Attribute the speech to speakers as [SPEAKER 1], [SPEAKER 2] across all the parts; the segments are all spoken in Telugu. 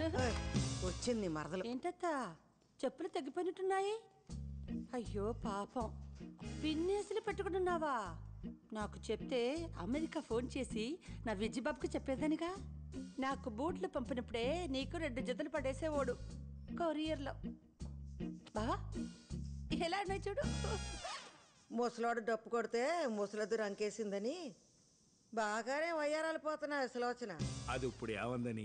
[SPEAKER 1] ఓయ్, వచ్చింది నీ మరదలు
[SPEAKER 2] ఏంటత్తా చెప్పులు తగ్గిపోయినట్టున్నాయి అయ్యో పాపం పిన్నేసులు పెట్టుకుంటున్నావా నాకు చెప్తే అమెరికా ఫోన్ చేసి నా విజ్జిబాబుకి చెప్పేదానిగా నాకు బూట్లు పంపినప్పుడే నీకు రెండు జతలు పడేసేవాడు కొరియర్లో బావా ఎలా ఉన్నాయి చూడు
[SPEAKER 1] ముసలోడు డప్పు కొడితే ముసలద్దు రంకేసిందని బాగానే వయ్యారాలు పోతున్నాయి సులోచన
[SPEAKER 3] అది ఇప్పుడు ఏమందని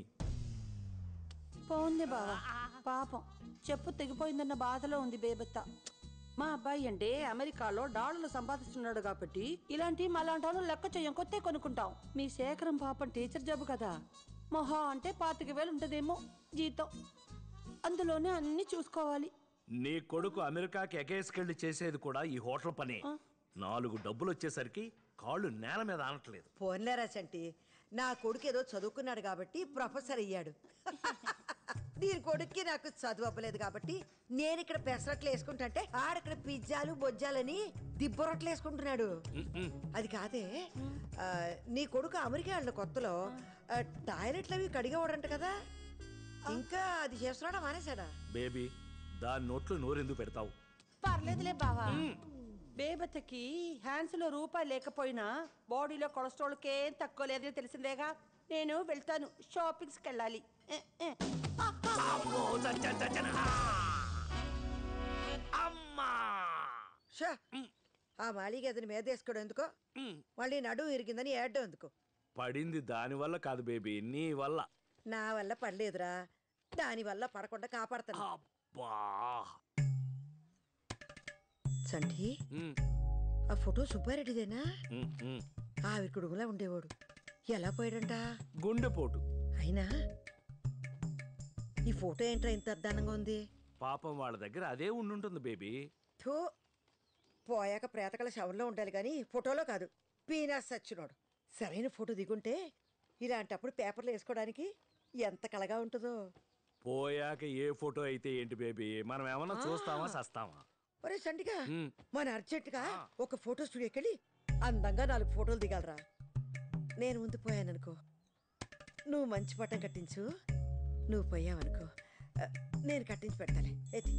[SPEAKER 2] పోంది బావా పాపం చెప్పు తెగిపోయిందన్న బాధలో ఉంది బేబత్త మా అబ్బాయి అంటే అమెరికాలో డాలర్లు సంపాదిస్తున్నాడు కాబట్టి ఇలాంటి మాలాంటి వాళ్ళు లెక్క చెయ్యం కొత్త కొనుక్కుంటాం మీ శేఖరం పాపం టీచర్ జాబ్ కదా మొహా అంటే పాతిక వేలు ఉంటదేమో జీతం అందులోనే అన్ని చూసుకోవాలి
[SPEAKER 3] నీ కొడుకు అమెరికాకి ఎగేసుకెళ్ళి చేసేది కూడా ఈ హోటల్ పనే నాలుగు డబ్బులు వచ్చేసరికి కాళ్ళు నేల మీద ఆనట్లేదు
[SPEAKER 1] పోన్లేరా చంటి నా కొడుకు ఏదో చదువుకున్నాడు కాబట్టి ప్రొఫెసర్ అయ్యాడు దీని కొడుక్కి నాకు చదువు అవ్వలేదు కాబట్టి నేను ఇక్కడ పెసరట్లు వేసుకుంటుంటే ఆడక్కడ పిజ్జాలు బొజ్జాలని దిబ్బరొట్లు వేసుకుంటున్నాడు అది కాదే ఆ, నీ కొడుకు అమెరికా వెళ్ళిన కొత్తలో ఆ, టాయిలెట్లు అవి కడిగేవాడంట కదా ఇంకా అది చేస్తున్నాడా మానేశాడా
[SPEAKER 3] బేబీ దాని నోట్లు నోరెందుకు పెడతావు
[SPEAKER 2] పర్లేదులే బావా బేబత్తకి హ్యాండ్స్ లో రూపాయి లేకపోయినా బాడీలో కొలెస్ట్రాల్కి ఏం తక్కువ లేదని తెలిసిందేగా నేను వెళ్తాను షాపింగ్స్కి వెళ్ళాలి ఏ, ఏ.
[SPEAKER 3] అమ్మా
[SPEAKER 1] షా ఆ మాలిగ అతని మీద వేసుకోవడం ఎందుకో మళ్ళీ నడుము ఇరిగిందని ఏడ్డం ఎందుకు
[SPEAKER 3] పడింది దాని వల్ల కాదు బేబీ నీ వల్ల
[SPEAKER 1] నా వల్ల పడలేదురా దాని వల్ల పడకుండా కాపాడతాను
[SPEAKER 3] అబ్బా
[SPEAKER 1] సంటి
[SPEAKER 3] ఉమ్,
[SPEAKER 1] ఆ ఫోటో సుబ్బారెడ్డిదేనా
[SPEAKER 3] ఉమ్, ఉమ్.
[SPEAKER 1] ఆవిడ కొడుకులా ఉండేవాడు ఎలా పోయాడంట
[SPEAKER 3] గుండెపోటు
[SPEAKER 1] అయినా ఈ ఫోటో ఏంట్రా ఇంత అద్దానంగా ఉంది
[SPEAKER 3] పాపం వాళ్ళ దగ్గర అదే ఉండుంటుంది బేబీ
[SPEAKER 1] థూ పోయాక ప్రేతకల శవంలో ఉండాలి కానీ ఫోటోలో కాదు పీనాస్ సచ్చినోడు సరైన ఫోటో దిగుంటే ఇలాంటప్పుడు పేపర్లు వేసుకోవడానికి ఎంత కళగా ఉంటుందో
[SPEAKER 3] పోయాక ఏ ఫోటో అయితే ఏంటి బేబీ మనం ఏమన్నా చూస్తామా సస్తామా
[SPEAKER 1] ఒరే సంటిగా
[SPEAKER 3] మ్.
[SPEAKER 1] మన అర్జెంటుగా ఒక ఫోటో స్టూడియోకి వెళ్ళి అందంగా నాలుగు ఫోటోలు దిగాలరా నేను ముందు పోయాననుకో నువ్వు మంచి పట్టం కట్టించు నువ్వు పోయావనుకో ఆ, నేను కట్టించి పెడతాలే ఎత్తి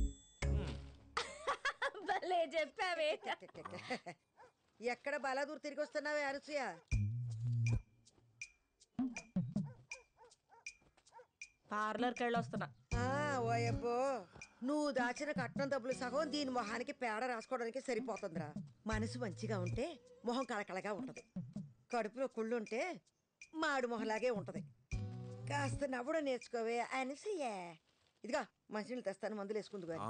[SPEAKER 4] భలే చెప్పావే
[SPEAKER 1] ఎక్కడ బాలాదూర్ తిరిగి వస్తున్నావే అనసూయ
[SPEAKER 4] పార్లర్కి వెళ్ళొస్తున్నా
[SPEAKER 1] ఆ, ఓయబ్బో నువ్వు దాచిన కట్నం డబ్బులు సగం దీని మొహానికి పేడ రాసుకోవడానికి సరిపోతుందిరా మనసు మంచిగా ఉంటే మొహం కళకళగా ఉంటది కడుపులో కుళ్ళు ఉంటే మాడు మొహలాగే ఉంటది కాస్త నవ్వడం నేర్చుకోవే అనసూయ ఇదిగా మంచినీళ్ళు తెస్తాను మందులు వేసుకుందు కానీ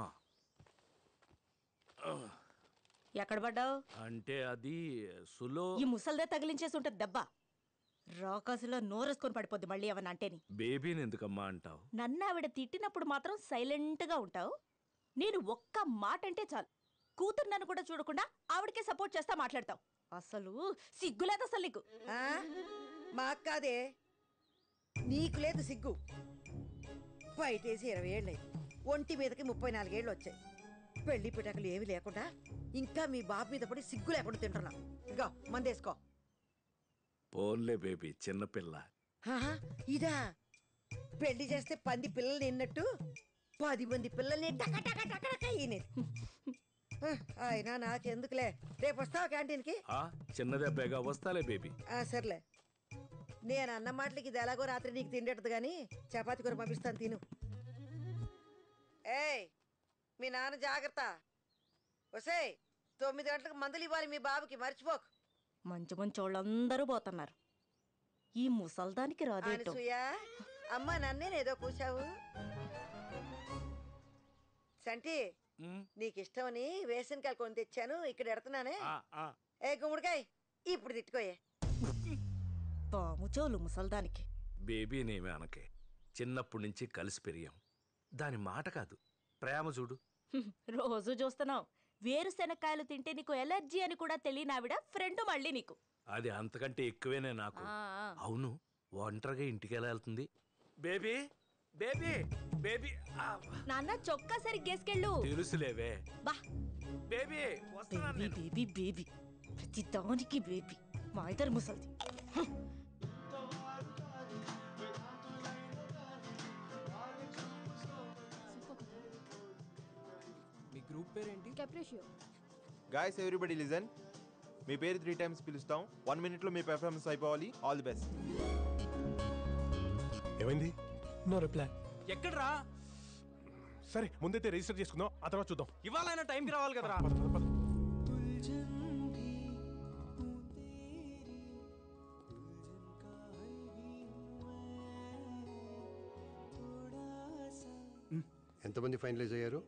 [SPEAKER 3] ఆ,
[SPEAKER 4] ఎక్కడ పడ్డావు
[SPEAKER 3] అంటే అది సులో
[SPEAKER 4] ఈ ముసల్దే తగిలించేసి ఉంటుంది దెబ్బ రాకాసులో నోరేసుకొని పడిపోద్ది మళ్ళీ ఏమన్నా అంటేని
[SPEAKER 3] బేబీని ఎందుకమ్మా అంటావు
[SPEAKER 4] నన్ను ఆవిడ తిట్టినప్పుడు మాత్రం సైలెంట్గా ఉంటావు నేను ఒక్క మాట అంటే చాలు కూతురు నన్ను కూడా చూడకుండా ఆవిడకే సపోర్ట్ చేస్తా మాట్లాడతావు అసలు సిగ్గులేదు అసలు నీకు
[SPEAKER 1] ఆ? మాకు కాదే నీకు లేదు సిగ్గు బయటేసి ఇరవై ఏళ్ళయి ఒంటి మీదకి ముప్పై నాలుగేళ్ళు వచ్చాయి పెళ్లి పిటకలు ఏమీ లేకుండా ఇంకా మీ బాబు మీద పడి సిగ్గు లేకుండా తింటున్నా ఇగో మందేసుకో
[SPEAKER 3] పోన్లే బేబీ చిన్నపిల్ల
[SPEAKER 1] ఆహా, ఇదా పెళ్లి చేస్తే పంది పిల్లల్ని నిన్నట్టు పది మంది పిల్లల్ని టక టక టక టక ఈనేది ఆ, అయినా నాకెందుకులే రేపు వస్తావా క్యాంటీన్కి
[SPEAKER 3] ఆ చిన్న దెబ్బగా వస్తాలే బేబీ
[SPEAKER 1] ఆ, సర్లే నేను అన్న మాటలకి ఇది ఎలాగో రాత్రి నీకు తిండేటది కానీ చపాతి కూర పంపిస్తాను తిను ఏయ్ మీ నాన్న జాగ్రత్త ఒసేయ్ తొమ్మిది గంటలకు మందులు ఇవ్వాలి మీ బాబుకి మర్చిపోకు
[SPEAKER 4] మంచి మంచి వాళ్ళందరూ పోతున్నారు ఈ ముసల్దానికి రాదేటో
[SPEAKER 1] అనసూయ అమ్మ నన్నేనేదో కూసావు సంటి
[SPEAKER 3] ఉమ్,
[SPEAKER 1] నీకు ఇష్టమని వేసనకాయలు కొని తెచ్చాను ఇక్కడ ఎడుతున్నానే
[SPEAKER 3] ఆ, ఆ.
[SPEAKER 1] ఏ గుమ్మడికాయ్ ఇప్పుడు తిట్టుకోయే
[SPEAKER 4] పాము చోలు ముసల్దానికి
[SPEAKER 3] బేబీనేమి అనకే చిన్నప్పటి నుంచి కలిసి పెరిగాం దాని మాట కాదు ప్రేమ చూడు
[SPEAKER 4] హ్మ్, రోజు చూస్తున్నావు వేరుశెనక్కాయలు తింటే నీకు ఎలర్జీ అని కూడా తెలియని ఆవిడ ఫ్రెండ్ మళ్ళీ నీకు
[SPEAKER 3] అది అంతకంటే ఎక్కువేనే నాకు
[SPEAKER 4] ఆ, ఆ.
[SPEAKER 3] అవును ఒంటరిగా ఇంటికి ఎలా వెళ్తుంది బేబీ బేబీ బేబీ ఆ,
[SPEAKER 4] నాన్న చొక్కా సరిగ్గేసుకెళ్ళు
[SPEAKER 3] తెలుసులేవే
[SPEAKER 4] బా
[SPEAKER 3] బేబీ వస్తున్నాను
[SPEAKER 4] బేబీ
[SPEAKER 3] నేను
[SPEAKER 4] బేబీ బేబీ ప్రతి దానికి బేబీ మా ఇద్దరు ముసల్ది హ్మ్.
[SPEAKER 5] పేరేంటి
[SPEAKER 6] కెప్రిషియో
[SPEAKER 7] గాయస్ ఎవ్రీబడి లిజన్ మీ పేరు త్రీ టైమ్స్ పిలుస్తాం వన్ మినిట్లో మీ పెర్ఫార్మెన్స్ అయిపోవాలి ఆల్ ది బెస్ట్
[SPEAKER 8] ఏమైంది నో రిప్లై
[SPEAKER 5] ఎక్కడ్రా
[SPEAKER 8] సరే ముందైతే రిజిస్టర్ చేసుకుందాం ఆ తర్వాత చూద్దాం
[SPEAKER 5] ఇవాళ అయినా టైంకి రావాలి కదరా
[SPEAKER 8] పద, పద, పద.
[SPEAKER 9] ఎంతమంది ఫైనలైజ్ అయ్యారు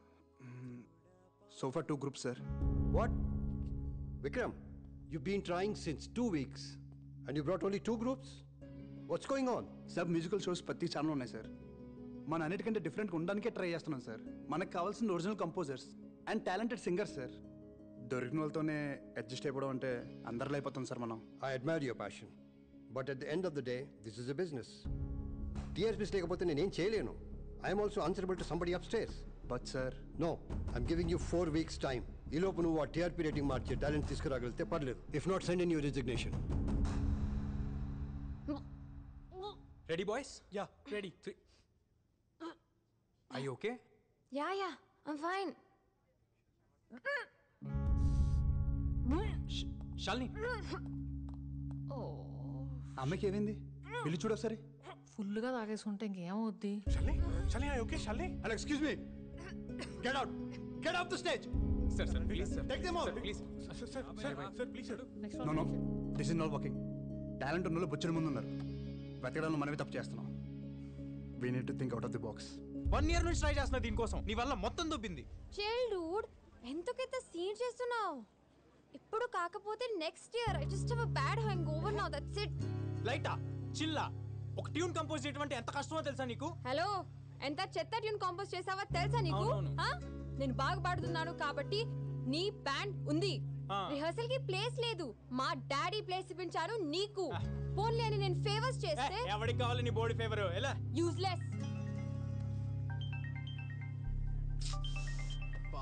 [SPEAKER 10] so far two group sir
[SPEAKER 9] what Vikram you been trying since two weeks and you brought only two groups what's going on
[SPEAKER 10] sir musical shows ప్రతి ఛానల్ ఉన్నాయి సార్ మన అన్నిటికంటే డిఫరెంట్గా ఉండడానికే ట్రై చేస్తున్నాం సార్ మనకు కావాల్సిన original composers and talented singers sir దొరికిన వాళ్ళతోనే అడ్జస్ట్ అయిపోవడం అంటే అందరిలో అయిపోతాం సార్ మనం
[SPEAKER 9] I admire your passion but at the end of the day this is a business TRPs లేకపోతే నేనేం చేయలేను I'm also answerable to somebody upstairs
[SPEAKER 10] but sir
[SPEAKER 9] no I'm giving you four weeks time ఈ లోపు నువ్వు ఆ టీఆర్పీ రేటింగ్ మార్చే టాలెంట్ తీసుకురాగలిగితే పర్లేదు if not send in your resignation
[SPEAKER 5] ready boys ya ready three I okay
[SPEAKER 6] ya ya I'm fine
[SPEAKER 5] Shalini
[SPEAKER 10] అమ్మకి ఏమైంది వెళ్ళి చూడు ఒకసారి
[SPEAKER 6] ఫుల్గా తాగేసుకుంటే ఇంకేమవుద్ది
[SPEAKER 8] Shalini Shalini okay Shalini
[SPEAKER 9] and excuse me get out get off the stage
[SPEAKER 5] sir sir please sir
[SPEAKER 9] Take them out.
[SPEAKER 5] Please
[SPEAKER 8] sir sir sir sir please sir
[SPEAKER 10] no no this is not working talent ఉన్న వాళ్ళు బొచ్చిన ముందు ఉన్నారు వెతకడంలో మనమే తప్పు చేస్తున్నాం we need to think out of the box
[SPEAKER 5] one year నుంచి ట్రై చేస్తున్నా దీనికోసం నీ వల్ల మొత్తం దొబ్బింది
[SPEAKER 6] చైల్డ్హుడ్ ఎంతకైతే సీన్ చేస్తున్నావు ఇప్పుడు కాకపోతే next year I just have a bad hangover now that's it
[SPEAKER 5] లైటా చిల్లా ఒక ట్యూన్ కంపోజ్ చేయడం అంటే ఎంత కష్టమో తెలుసా నీకు
[SPEAKER 6] హలో ఎంత చెత్త ట్యూన్ కాంపోజ్ చేసావా తెలుసా నీకు
[SPEAKER 5] అవునవును.
[SPEAKER 6] ఆ? నేను బాగా పాడుతున్నాను కాబట్టి నీ బ్యాండ్ ఉంది
[SPEAKER 5] ఆ.
[SPEAKER 6] రిహర్సల్ కి ప్లేస్ లేదు మా డాడీ ప్లేస్ ఇప్పించాను నీకు పోన్లే అని నేను ఫేవర్స్ చేస్తే
[SPEAKER 5] ఏ, ఎవరికి కావాలి నీ బాడీ ఫేవర్ ఎలా
[SPEAKER 6] యూజ్లెస్
[SPEAKER 5] బా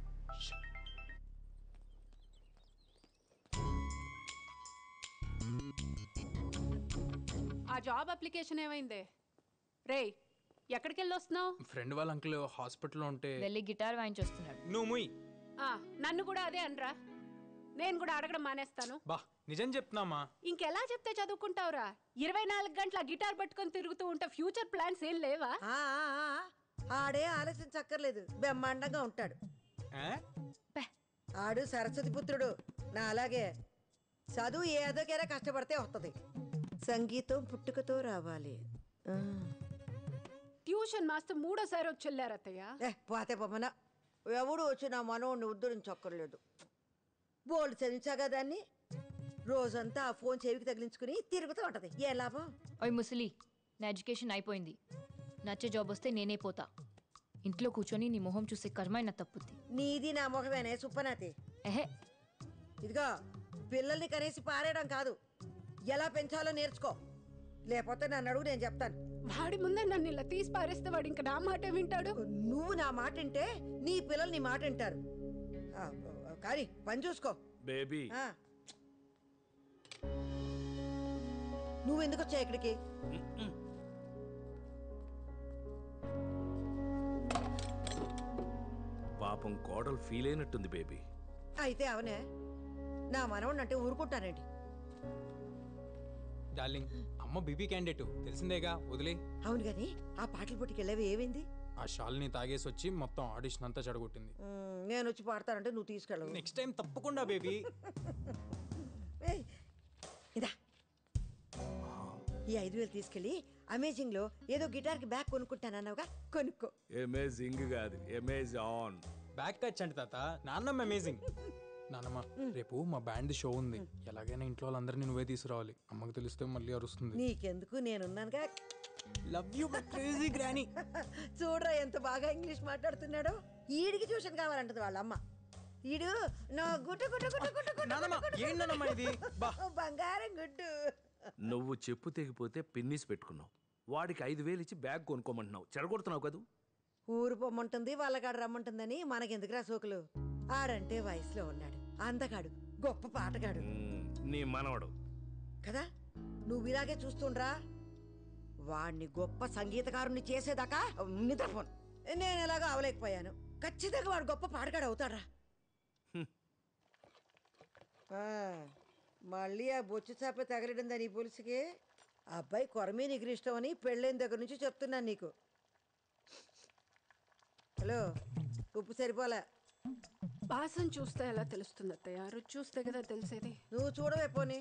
[SPEAKER 11] ఆ జాబ్ అప్లికేషన్ ఏమైందే రేయ్ ఎక్కడికి వెళ్ళి వస్తున్నావు
[SPEAKER 5] ఫ్రెండ్ వాళ్ళ అంకుల్ హాస్పిటల్లో ఉంటే
[SPEAKER 6] వెళ్ళి గిటార్ వాయించొస్తున్నాడు
[SPEAKER 5] నువ్వు ముయ్
[SPEAKER 11] నన్ను కూడా అదే అనరా నేను కూడా అడగడం మానేస్తాను
[SPEAKER 5] బా నిజం చెప్తున్నామా
[SPEAKER 11] ఇంకెలా చెప్తే చదువుకుంటావురా ఇరవై నాలుగు గంటల గిటార్ పట్టుకొని తిరుగుతూ ఉంటే ఫ్యూచర్ ప్లాన్స్ ఏం లేవా
[SPEAKER 1] ఆ, ఆ, ఆ, ఆడే ఆలోచించక్కర్లేదు బ్రహ్మాండంగా ఉంటాడు
[SPEAKER 5] ఏ?
[SPEAKER 1] ఆడు సరస్వతి పుత్రుడు నా అలాగే చదువు ఏదోకైనా కష్టపడితే వస్తుంది సంగీతం పుట్టుకతో రావాలి ఆ.
[SPEAKER 11] ట్యూషన్ మాస్టర్ మూడోసారి వచ్చి వెళ్ళారు అత్తయ్య
[SPEAKER 1] ఏ పోతే పొమ్మన ఎవడు వచ్చి నా మనోడిని ఉద్ధరించక్కర్లేదు బోల్డ్ చదివించాగా దాన్ని రోజంతా ఆ ఫోన్ చెవికి తగిలించుకుని తిరుగుతూ ఉంటది ఏ లాభం
[SPEAKER 6] ఓయ్ ముసలి నా ఎడ్యుకేషన్ అయిపోయింది నచ్చే జాబ్ వస్తే నేనే పోతా ఇంట్లో కూర్చొని నీ మొహం చూసే కర్మైన తప్పుద్ది
[SPEAKER 1] నీది నా ముఖమేనే సుప్పనాతి
[SPEAKER 6] ఎహే
[SPEAKER 1] ఇదిగో పిల్లల్ని కనేసి పారేయడం కాదు ఎలా పెంచాలో నేర్చుకో లేకపోతే నన్ను అడుగు నేను చెప్తాను
[SPEAKER 11] వాడి ముందే నన్ను ఇలా తీసి పారేస్తే వాడు ఇంకా నా మాట వింటాడు
[SPEAKER 1] నువ్వు నా మాట వింటే నీ పిల్లలు నీ మాట వింటారు ఆ, కానీ పని చూసుకో
[SPEAKER 3] బేబీ
[SPEAKER 1] ఆ. నువ్వెందుకు వచ్చావు ఇక్కడికి
[SPEAKER 3] పాపం కోడలు ఫీల్ అయినట్టుంది బేబీ
[SPEAKER 1] అయితే అవనే నా మనవడిని అంటే ఊరుకుంటానండి
[SPEAKER 5] డార్లింగ్ అమ్మ బీబీ క్యాండిడేట్ తెలిసిందేగా వదిలే
[SPEAKER 1] అవును గాని ఆ పాటల పోటీకి వెళ్ళేవి ఏమైంది
[SPEAKER 5] ఆ షాల్ని తాగేసి వచ్చి మొత్తం ఆడిషన్ అంతా చెడగొట్టింది
[SPEAKER 1] మ్, నేను వచ్చి పాడతానంటే నువ్వు తీసుకెళ్ళవు
[SPEAKER 5] నెక్స్ట్ టైం తప్పకుండా బేబీ
[SPEAKER 1] ఏయ్, ఇదా ఈ ఐదు వేలు తీసుకెళ్ళి అమేజింగ్ లో ఏదో గిటార్ కి బ్యాగ్ కొనుక్కుంటానన్నావుగా కొనుక్కో
[SPEAKER 3] అమేజింగ్ కాదు అమేజాన్
[SPEAKER 5] బ్యాక్ టచ్ అంటే తాత నాన్నమ్మ అమేజింగ్ నాన్నమ్మ రేపు మా బ్యాండ్ షో ఉంది ఎలాగైనా ఇంట్లో వాళ్ళందరినీ నువ్వే తీసుకురావాలి అమ్మకి తెలిస్తే మళ్ళీ అరుస్తుంది
[SPEAKER 1] నీకెందుకు నేనున్నానుగా
[SPEAKER 5] లవ్ యూ క్రేజీ గ్రానీ
[SPEAKER 1] చూడరా ఎంత బాగా ఇంగ్లీష్ మాట్లాడుతున్నాడో ఈడికి ట్యూషన్ కావాలంటది వాళ్ళ అమ్మ ఈడు నా గుట్టు గుట్టు గుట్టు గుట్టు గుట్టు
[SPEAKER 5] నానమ్మ,
[SPEAKER 1] గుట్టు గుట్టు
[SPEAKER 5] ఏం నానమ్మ ఇది? బా.
[SPEAKER 1] బంగారం గుడ్డు
[SPEAKER 3] నువ్వు చెప్పు తెగిపోతే పిన్నిస్ పెట్టుకున్నావు వాడికి ఐదు వేలు ఇచ్చి బ్యాగ్ కొనుక్కోమంటున్నావు చెడగొడుతున్నావు కదూ
[SPEAKER 1] ఊరు పొమ్మంటుంది వాళ్ళకాడ రమ్మంటుందని మనకెందుకురా సోకులు ఆడంటే వయసులో ఉన్నాడు అందగాడు గొప్ప పాటగాడు
[SPEAKER 3] మ్మ్, నీ మనవడు
[SPEAKER 1] కదా నువ్వు ఇలాగే చూస్తుండ్రా వాణ్ణి గొప్ప సంగీతకారుని చేసేదాకా నిద్రపోను నేను ఎలాగో అవలేకపోయాను ఖచ్చితంగా వాడు గొప్ప పాడగాడు అవుతాడా ఆ, మళ్ళీ ఆ బొచ్చు చేప తగలడిందా నీ పులుసుకి ఆ అబ్బాయి కొరమే నీకు ఇష్టం అని పెళ్ళైన దగ్గర నుంచి చెప్తున్నాను నీకు హలో ఉప్పు సరిపోలే
[SPEAKER 11] వాసన చూస్తే ఎలా తెలుస్తుంది అత్తయ్య రుచి చూస్తే కదా తెలిసేది
[SPEAKER 1] నువ్వు చూడవే పోనీ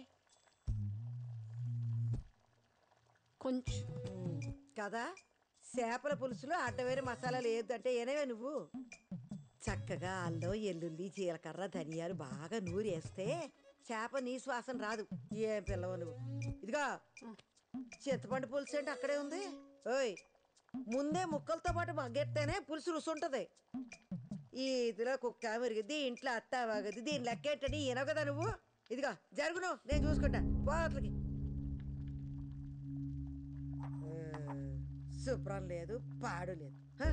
[SPEAKER 11] కొంచెం
[SPEAKER 1] కదా చేపల పులుసులో అడ్డమైన మసాలాలు వేయొద్దంటే ఏనేవే నువ్వు చక్కగా అల్లం ఎల్లుల్లి జీలకర్ర ధనియాలు బాగా నూరేస్తే చేప నీ శ్వాసన రాదు ఏం పిల్లవు నువ్వు ఇదిగా చింతపండు పులుసు అంటే అక్కడే ఉంది ఓయ్ ముందే ముక్కలతో పాటు మగ్గెత్తేనే పులుసు రుచి ఉంటుంది ఈ ఇదిలో కుక్క మెరిగిద్ది ఇంట్లో అత్త వాగది దీని లెక్కేంటని ఈనవు కదా నువ్వు ఇదిగా జరుగును నేను చూసుకుంటా పోట్లకి శుభ్రం లేదు పాడు లేదు హ?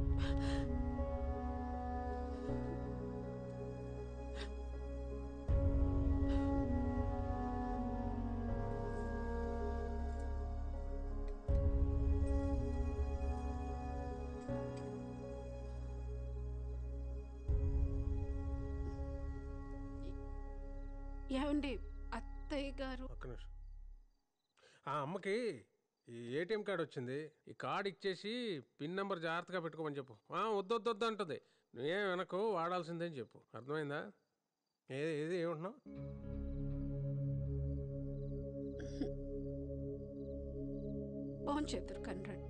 [SPEAKER 11] ఏమండి అత్తయ్య గారు
[SPEAKER 8] ఒక్క నిమిషం ఆ అమ్మకి ఈ ఏటీఎం కార్డు వచ్చింది ఈ కార్డు ఇచ్చేసి పిన్ నెంబర్ జాగ్రత్తగా పెట్టుకోమని చెప్పు ఆ, వద్దు వద్దు వద్దు అంటుంది నువ్వేం వెనకు వాడాల్సిందే అని చెప్పు అర్థమైందా ఏది ఏది ఏమంటున్నావు
[SPEAKER 11] ఫోన్ చేద్దరు కన్రాడ్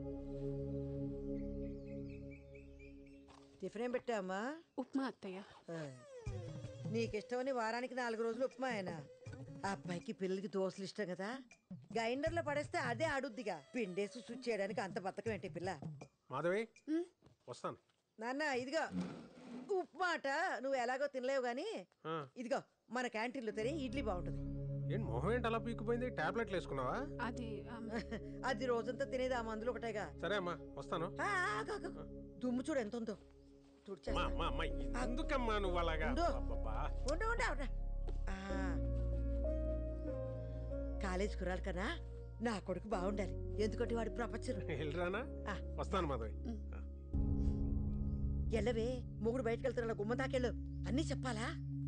[SPEAKER 1] టిఫిన్ ఏం పెట్టావమ్మా
[SPEAKER 11] ఉప్మా అత్తయ్య
[SPEAKER 1] ఆ. నీకు ఇష్టమని వారానికి నాలుగు రోజులు ఉప్మా ఆయన ఆ అబ్బాయికి పిల్లలకి దోశలు ఇష్టం కదా గ్రైండర్లో పడేస్తే అదే ఆడుద్దిగా పిండేసి స్విచ్ చేయడానికి అంత బతకం ఏంటి పిల్ల
[SPEAKER 8] మాధవి వస్తాను
[SPEAKER 1] నాన్న ఇదిగో ఉప్మా అట నువ్వు ఎలాగో తినలేవు గాని
[SPEAKER 8] ఆ,
[SPEAKER 1] ఇదిగో మన క్యాంటీన్లో తిని ఇడ్లీ బాగుంటుంది
[SPEAKER 8] ఏంటి మొహం ఏంటి అలా పీకిపోయింది టాబ్లెట్లు వేసుకున్నావా
[SPEAKER 11] అది ఆమ్,
[SPEAKER 1] అది రోజంతా తినేది ఆ మందులు ఒకటేగా
[SPEAKER 8] సరే అమ్మా వస్తాను
[SPEAKER 1] ఆ, ఆగు, ఆగు. దుమ్ము చూడు ఎంత ఉందో తుడిచేస్తా.
[SPEAKER 8] అమ్మా అమ్మా అమ్మా ఎందుకమ్మా నువ్వు అలాగా
[SPEAKER 1] ఉండు.
[SPEAKER 8] అబ్బబ్బా.
[SPEAKER 1] ఉండు ఉండు ఉండు. ఆ. కాలేజ్ కురాడు కన్నా నా కొడుకు బాగుండాలి ఎందుకంటే వాడు ప్రపంచం
[SPEAKER 8] వెళ్ళరానా
[SPEAKER 1] ఆ.
[SPEAKER 8] వస్తాను మాధవి ఆ.
[SPEAKER 1] ఎల్లవే మొగుడు బయటకు వెళ్తున్నా గుమ్మ తాకెళ్ళు అన్నీ చెప్పాలా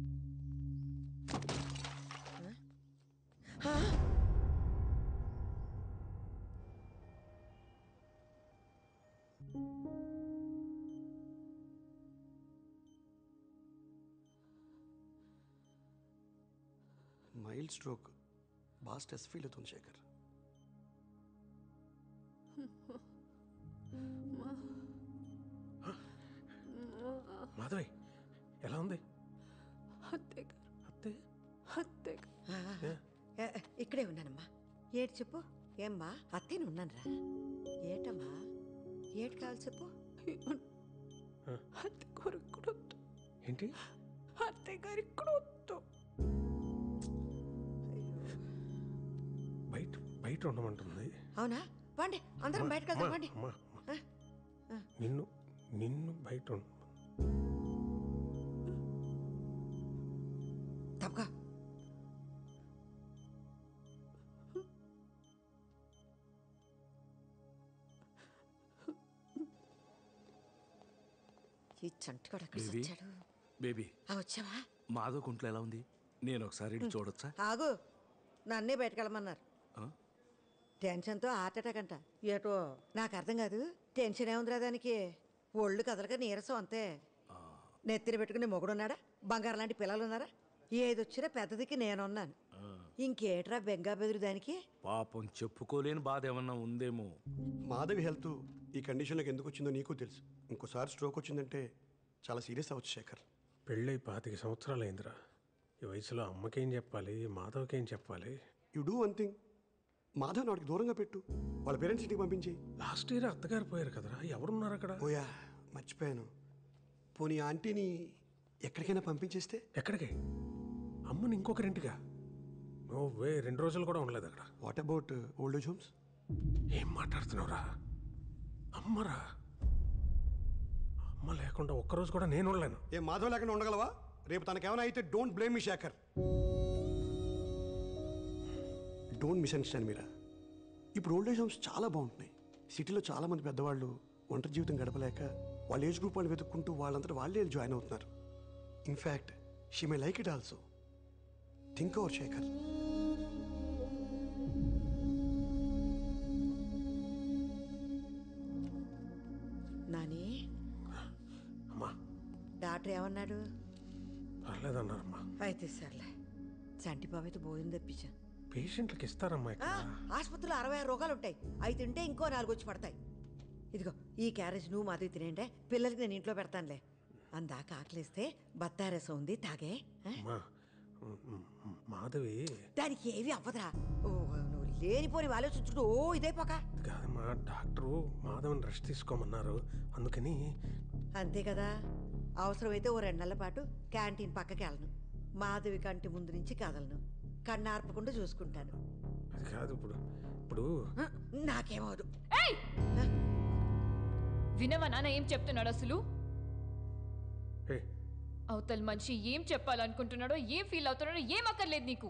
[SPEAKER 1] ఆ? ఆ?
[SPEAKER 9] మైల్డ్ స్ట్రోక్ బాగా స్ట్రెస్ ఫీల్ అవుతుంది శేఖర్
[SPEAKER 8] మాధవి ఎలా ఉంది
[SPEAKER 11] అత్తయ్య గారు
[SPEAKER 8] అత్తే
[SPEAKER 11] అత్తయ్య గారు
[SPEAKER 1] ఆ, ఏ, ఇక్కడే ఉన్నానమ్మా ఏటి చెప్పు ఏమ్మా అత్తేని ఉన్నానురా ఏటమ్మా ఏటి కావాలి చెప్పు
[SPEAKER 11] అత్తయ్య గారు ఇక్కడ వద్దు
[SPEAKER 8] ఏంటి
[SPEAKER 11] అత్తయ్య గారు ఇక్కడ వద్దు
[SPEAKER 8] బయట బయట ఉండమంటుంది
[SPEAKER 1] అవునా పండి అందరం బయటకు వెళ్దాం పండి
[SPEAKER 8] అమ్మా, అమ్మా. నిన్ను నిన్ను బయట ఉండ
[SPEAKER 1] తప్పగా ఈ చంటగాడు ఎక్కడ
[SPEAKER 3] బేబీ
[SPEAKER 1] వచ్చాడు
[SPEAKER 3] బేబీ
[SPEAKER 1] ఆ వచ్చావా
[SPEAKER 3] మాధవ్ కుంట్లో ఎలా ఉంది నేను ఒకసారి ఇటు చూడొచ్చా
[SPEAKER 1] ఆగు నన్నే బయటకెళ్ళమన్నారు
[SPEAKER 3] ఆ?
[SPEAKER 1] టెన్షన్తో హార్ట్ అటాక్ అంట ఏటో నాకు అర్థం కాదు టెన్షన్ ఏముందిరా దానికి ఒళ్ళు కదలక నీరసం అంతే నెత్తిన పెట్టుకుని మొగుడున్నాడా బంగారం లాంటి పిల్లలు ఉన్నారా ఏదొచ్చినా పెద్దదికి నేనున్నాను ఇంకేట్రా బెంగా బెదురు దానికి
[SPEAKER 3] పాపం చెప్పుకోలేని బాధ ఏమన్నా ఉందేమో
[SPEAKER 9] మాధవి హెల్త్ ఈ కండిషన్లోకి ఎందుకు వచ్చిందో నీకు తెలుసు ఇంకోసారి స్ట్రోక్ వచ్చిందంటే చాలా సీరియస్ అవ్వచ్చు శేఖర్
[SPEAKER 8] పెళ్ళై పాతిక సంవత్సరాలు అయిందిరా ఈ వయసులో అమ్మకేం చెప్పాలి మాధవ్కేం చెప్పాలి
[SPEAKER 9] you do one thing Madhav నాటికి దూరంగా పెట్టు వాళ్ళ పేరెంట్స్ ఇంటికి పంపించి
[SPEAKER 8] లాస్ట్ ఇయర్ అత్తగారు పోయారు కదరా ఎవరున్నారు అక్కడ
[SPEAKER 9] ఓయా మర్చిపోయాను పోనీ ఆంటీని ఎక్కడికైనా పంపించేస్తే
[SPEAKER 8] ఎక్కడికి అమ్మని ఇంకొకరింటిగా నో వే రెండు రోజులు కూడా ఉండలేదు అక్కడ
[SPEAKER 9] what about old age homes
[SPEAKER 8] ఏం మాట్లాడుతున్నావురా అమ్మరా అమ్మ లేకుండా ఒక్కరోజు కూడా నేను ఉండలేను
[SPEAKER 9] ఏ మాధవ్ లేకుండా ఉండగలవా రేపు తనకేమైనా అయితే don't blame me Shekhar don't misunderstand Meera ఇప్పుడు ఓల్డ్ ఏజ్ హోమ్స్ చాలా బాగుంటున్నాయి సిటీలో చాలా మంది పెద్దవాళ్ళు ఒంటరి జీవితం గడపలేక
[SPEAKER 12] వాళ్ళ ఏజ్ గ్రూప్ వాళ్ళు వెతుక్కుంటూ వాళ్ళంతటా వాళ్ళే జాయిన్ అవుతున్నారు in fact she may like it also think over Shekhar
[SPEAKER 1] Nani
[SPEAKER 8] అమ్మా
[SPEAKER 1] డాక్టర్ ఏమన్నాడు
[SPEAKER 8] పర్లేదన్నారమ్మా
[SPEAKER 1] అయితే సర్లే చంటి బాబు అయితే భోజనం తెప్పించా
[SPEAKER 8] పేషెంట్లకు ఇస్తారమ్మా ఇక్కడ
[SPEAKER 1] ఆసుపత్రిలో అరవై ఆరు రోగాలు ఉంటాయి అవి తింటే ఇంకో నాలుగు వచ్చి పడతాయి ఇదిగో ఈ క్యారేజ్ నువ్వు మాధవి తినేంటే పిల్లలకి నేను ఇంట్లో పెడతానులే అందాక ఆకలిస్తే బత్తారసం ఉంది తాగే ఆ?
[SPEAKER 8] అమ్మా మ్, మ్, మ్, మాధవి
[SPEAKER 1] దానికి ఏవి అవ్వదురా ఓ, నువ్వు లేనిపోని ఆలోచించుకుంటూ ఓ ఇదైపోక
[SPEAKER 8] కాదమ్మా డాక్టరు మాధవని రెస్ట్ తీసుకోమన్నారు అందుకని
[SPEAKER 1] అంతే కదా అవసరమైతే ఓ రెండు నెలల పాటు క్యాంటీన్ పక్కకి వెళ్ళను మాధవి కంటి ముందు నుంచి కదలను కన్నార్పకుండా చూసుకుంటాను
[SPEAKER 8] అది కాదు ఇప్పుడు ఇప్పుడు
[SPEAKER 1] ఆ, నాకేమవదు
[SPEAKER 6] ఏయ్ వినవా నాన్న ఏం చెప్తున్నాడు అసలు
[SPEAKER 8] ఏ
[SPEAKER 6] అవతల మనిషి ఏం చెప్పాలనుకుంటున్నాడో ఏం ఫీల్ అవుతున్నాడో ఏం అక్కర్లేదు నీకు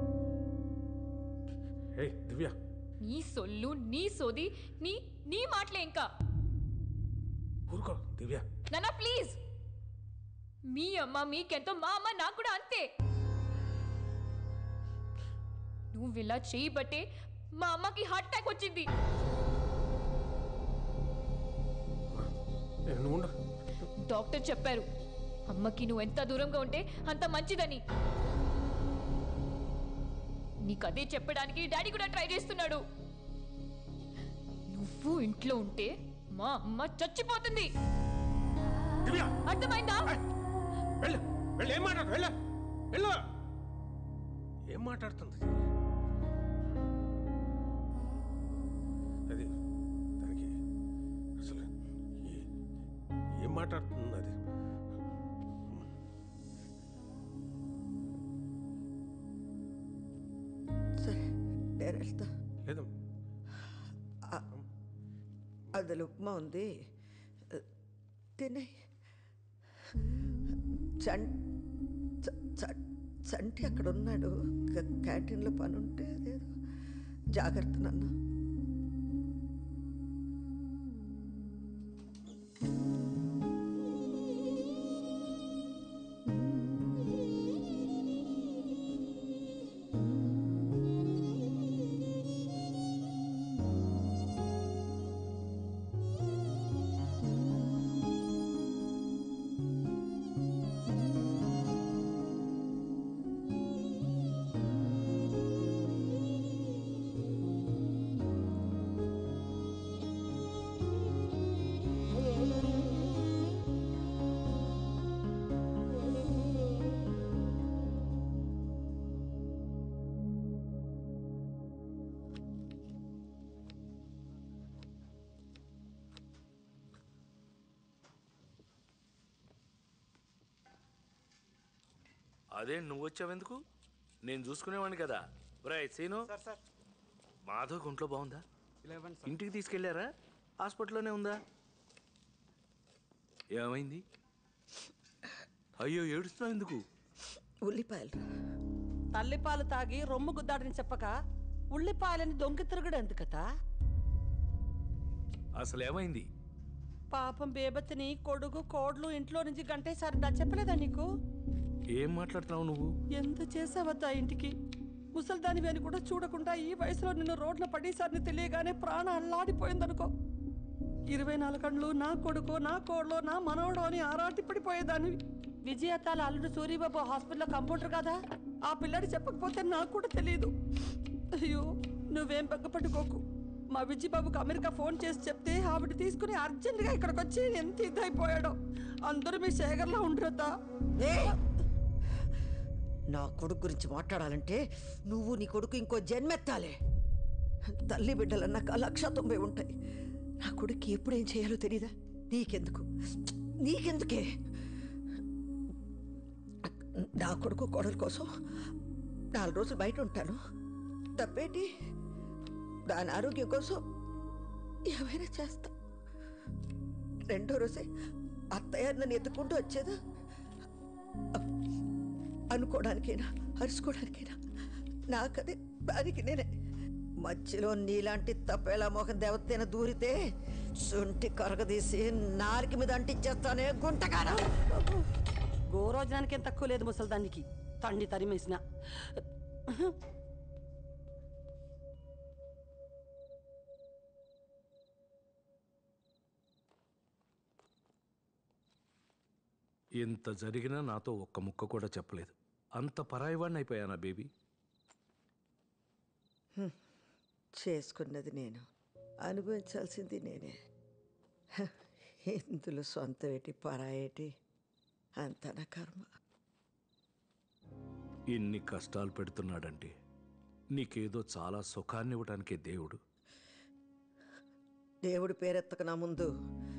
[SPEAKER 8] ఏ దివ్య
[SPEAKER 6] నీ సొల్లు నీ సోది నీ నీ మాటలే ఇంకా
[SPEAKER 8] ఊరుకో దివ్య
[SPEAKER 6] నాన్న ప్లీజ్ మీ అమ్మ మీకెంతో మా అమ్మ నాకు కూడా అంతే నువ్వు ఇలా చేయి బట్టే మా అమ్మకి హార్ట్ అటాక్ వచ్చింది
[SPEAKER 8] ఏ, నువ్వు ఉండు.
[SPEAKER 6] డాక్టర్ చెప్పారు అమ్మకి నువ్వు ఎంత దూరంగా ఉంటే అంత మంచిదని నీకు అదే చెప్పడానికి డాడీ కూడా ట్రై చేస్తున్నాడు నువ్వు ఇంట్లో ఉంటే మా అమ్మ చచ్చిపోతుంది
[SPEAKER 8] దివ్య
[SPEAKER 6] అర్థమైందా
[SPEAKER 8] వెళ్ళు వెళ్ళు ఏం మాట్లాడు వెళ్ళు వెళ్ళు ఏం మాట్లాడుతుంది అది దానికి అసలు ఏ- ఏం మాట్లాడుతుంది అది
[SPEAKER 1] సరే నేను వెళ్తా
[SPEAKER 8] లేదు
[SPEAKER 1] అందులో ఉప్మా ఉంది తినే చం చ- చ- చంటి అక్కడ ఉన్నాడు క- క్యాంటీన్లో పని ఉంటే అదేదో జాగ్రత్త నన్న
[SPEAKER 3] అదే నువ్వు వచ్చావెందుకు నేను చూసుకునేవాడిని కదా ఒరే సీను మాధవ్ ఒంట్లో బాగుందా ఇంటికి తీసుకెళ్లారా హాస్పిటల్లోనే ఉందా ఏమైంది అయ్యో ఏడుస్తున్నావు ఎందుకు
[SPEAKER 1] ఉల్లిపాయలు
[SPEAKER 2] తల్లిపాలు తాగి రొమ్ము గుద్దాడని చెప్పక ఉల్లిపాయలని దొంగ తిరుగుడు ఎందుకతా
[SPEAKER 3] అసలు ఏమైంది
[SPEAKER 2] పాపం బేబత్తిని కొడుకు కోడ్లు ఇంట్లో నుంచి గంటేసారి నా చెప్పలేదా నీకు
[SPEAKER 3] ఏం మాట్లాడుతున్నావు నువ్వు
[SPEAKER 2] ఎంత చేసావద్దా ఇంటికి ముసల్దానివి అని కూడా చూడకుండా ఈ వయసులో నిన్ను రోడ్ల పడేసారని తెలియగానే ప్రాణం అల్లాడిపోయిందనుకో ఇరవై నాలుగు గంటలు నా కొడుకు నా కోడలో నా మనవడు అని ఆరాటి పడిపోయేదానివి విజయతాల అల్లుడు సూర్యబాబు హాస్పిటల్లో కంపౌండర్ కదా ఆ పిల్లాడి చెప్పకపోతే నాకు కూడా తెలియదు అయ్యో నువ్వేం బెగ్గపట్టుకోకు మా విజయబాబుకు అమెరికా ఫోన్ చేసి చెప్తే ఆవిడ తీసుకుని అర్జెంటుగా ఇక్కడికి వచ్చి ఎంత ఇదైపోయాడో అందరూ మీ శేఖర్లో ఉండరొద్దా
[SPEAKER 1] నా కొడుకు గురించి మాట్లాడాలంటే నువ్వు నీ కొడుకు ఇంకో జన్మెత్తాలే తల్లి బిడ్డలన్నాక లక్ష తొంభై ఉంటాయి నా కొడుకు ఎప్పుడు ఏం చేయాలో తెలీదా నీకెందుకు నీకెందుకే నా కొడుకు కోడల కోసం నాలుగు రోజులు బయట ఉంటాను తప్పేటి దాని ఆరోగ్యం కోసం ఏమైనా చేస్తా రెండో రోజే అత్తయ్య నన్ను ఎత్తుకుంటూ వచ్చేదా అనుకోవడానికైనా అరుచుకోవడానికైనా నాకదే దానికి నేనే మధ్యలో నీలాంటి తప్పేలా మోహన్ దేవతైన దూరితే శుంఠి కరగదీసి నారికి మీద అంటించేస్తానే గుంటకారా
[SPEAKER 2] గోరోజనానికి ఏం తక్కువ లేదు ముసల్దానికి తండ్రి తరిమేసిన
[SPEAKER 3] ఇంత జరిగినా నాతో ఒక్క ముక్క కూడా చెప్పలేదు అంత పరాయివాడిని అయిపోయానా బేబీ
[SPEAKER 1] చేసుకున్నది నేను అనుభవించాల్సింది నేనే హ, ఇందులో సొంత ఏటి పరాయేటి అంత నా కర్మ
[SPEAKER 3] ఇన్ని కష్టాలు పెడుతున్నాడంటే నీకేదో చాలా సుఖాన్ని ఇవ్వడానికే దేవుడు
[SPEAKER 1] దేవుడి పేరెత్తక నా ముందు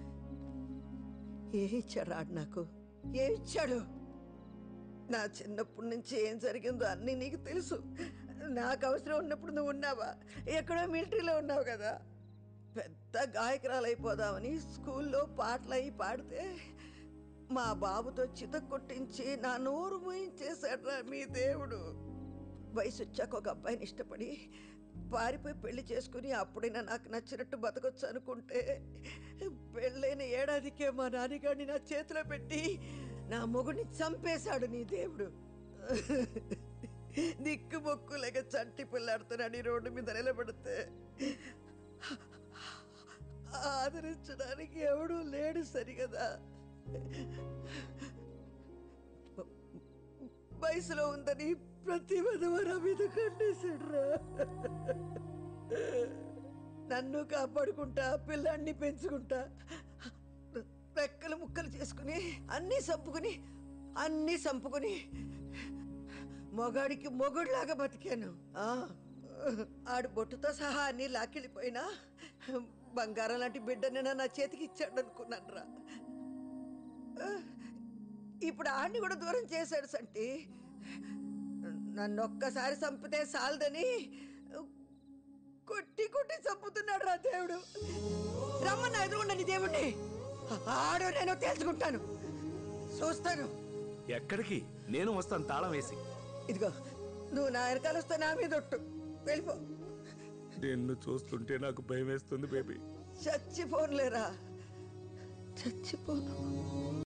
[SPEAKER 1] ఏ ఇచ్చాడు ఆడు నాకు ఏ ఇచ్చాడు నా చిన్నప్పటి నుంచి ఏం జరిగిందో అన్నీ నీకు తెలుసు నాకు అవసరం ఉన్నప్పుడు నువ్వు ఉన్నావా ఎక్కడో మిలిటరీలో ఉన్నావు కదా పెద్ద గాయకురాలు అయిపోదామని స్కూల్లో పాటలు అయి పాడితే మా బాబుతో చిత కొట్టించి నా నోరు మూయించేశాడ్రా మీ దేవుడు వయసు వచ్చాక ఒక అబ్బాయిని ఇష్టపడి పారిపోయి పెళ్లి చేసుకుని అప్పుడైనా నాకు నచ్చినట్టు బతకొచ్చు అనుకుంటే పెళ్ళైన ఏడాదికే మా నాన్నగాడిని నా చేతిలో పెట్టి నా మొగుడిని చంపేశాడు నీ దేవుడు దిక్కు మొక్కు లేక చంటి పిల్లాడుతున్నాడు రోడ్డు మీద నిలబడితే ఆదరించడానికి ఎవడూ లేడు సరిగదా వయసులో ఉందని ప్రతి విధవరా మీద కట్టేశాడురా నన్ను కాపాడుకుంటా పిల్లాన్ని పెంచుకుంటా రెక్కలు ముక్కలు చేసుకుని అన్నీ సంపుకుని అన్నీ సంపుకుని మొగాడికి మొగుడులాగా బతికాను ఆ, ఆడు బొట్టుతో సహా అన్నీ లాక్కెళ్ళిపోయినా బంగారం లాంటి బిడ్డని నా చేతికి ఇచ్చాడు అనుకున్నాను రా ఇప్పుడు ఆడిని కూడా దూరం చేశాడు సంటి నన్ను ఒక్కసారి చంపితే సాలదని కొట్టి కొట్టి చంపుతున్నాడు రా దేవుడు రమ్మన్న ఎదురుండని దేవుణ్ణి ఆడో నేను తేల్చుకుంటాను చూస్తాను
[SPEAKER 3] ఎక్కడికి నేను వస్తాను తాళం వేసి
[SPEAKER 1] ఇదిగో నువ్వు నా వెనకాల వస్తే నా మీద ఒట్టు వెళ్ళిపో
[SPEAKER 3] నిన్ను చూస్తుంటే నాకు భయం వేస్తుంది బేబీ
[SPEAKER 1] చచ్చిపోనులేరా చచ్చిపోను